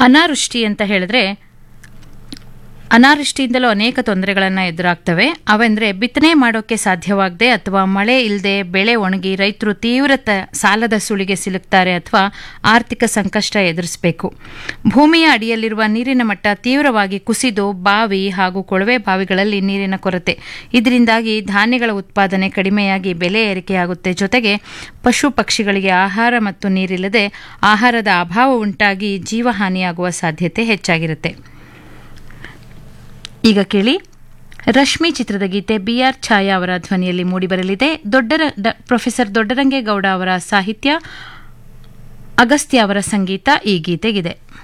ಅನಾವೃಷ್ಟಿ ಅಂತ ಹೇಳಿದ್ರೆ ಅನಾವೃಷ್ಟಿಯಿಂದಲೂ ಅನೇಕ ತೊಂದರೆಗಳನ್ನು ಎದುರಾಗ್ತವೆ ಅವೆಂದರೆ ಬಿತ್ತನೆ ಮಾಡೋಕ್ಕೆ ಸಾಧ್ಯವಾಗದೆ ಅಥವಾ ಮಳೆ ಇಲ್ಲದೆ ಬೆಳೆ ಒಣಗಿ ರೈತರು ತೀವ್ರ ತ ಸಾಲದ ಸುಳಿಗೆ ಸಿಲುಕ್ತಾರೆ ಅಥವಾ ಆರ್ಥಿಕ ಸಂಕಷ್ಟ ಎದುರಿಸಬೇಕು ಭೂಮಿಯ ಅಡಿಯಲ್ಲಿರುವ ನೀರಿನ ಮಟ್ಟ ತೀವ್ರವಾಗಿ ಕುಸಿದು ಬಾವಿ ಹಾಗೂ ಕೊಳವೆ ಬಾವಿಗಳಲ್ಲಿ ನೀರಿನ ಕೊರತೆ ಇದರಿಂದಾಗಿ ಧಾನ್ಯಗಳ ಉತ್ಪಾದನೆ ಕಡಿಮೆಯಾಗಿ ಬೆಲೆ ಏರಿಕೆಯಾಗುತ್ತೆ ಜೊತೆಗೆ ಪಶು ಪಕ್ಷಿಗಳಿಗೆ ಆಹಾರ ಮತ್ತು ನೀರಿಲ್ಲದೆ ಆಹಾರದ ಅಭಾವ ಉಂಟಾಗಿ ಜೀವಹಾನಿಯಾಗುವ ಸಾಧ್ಯತೆ ಹೆಚ್ಚಾಗಿರುತ್ತೆ ಈಗ ಕೇಳಿ ರಶ್ಮಿ ಚಿತ್ರದ ಗೀತೆ ಬಿ ಆರ್ ಛಾಯಾ ಅವರ ಧ್ವನಿಯಲ್ಲಿ ಮೂಡಿಬರಲಿದೆ ದೊಡ್ಡರ ಡ- ಪ್ರೊಫೆಸರ್ ದೊಡ್ಡರಂಗೇಗೌಡ ಅವರ ಸಾಹಿತ್ಯ ಅಗಸ್ತ್ಯ ಅವರ ಸಂಗೀತ ಈ ಗೀತೆಗಿದೆ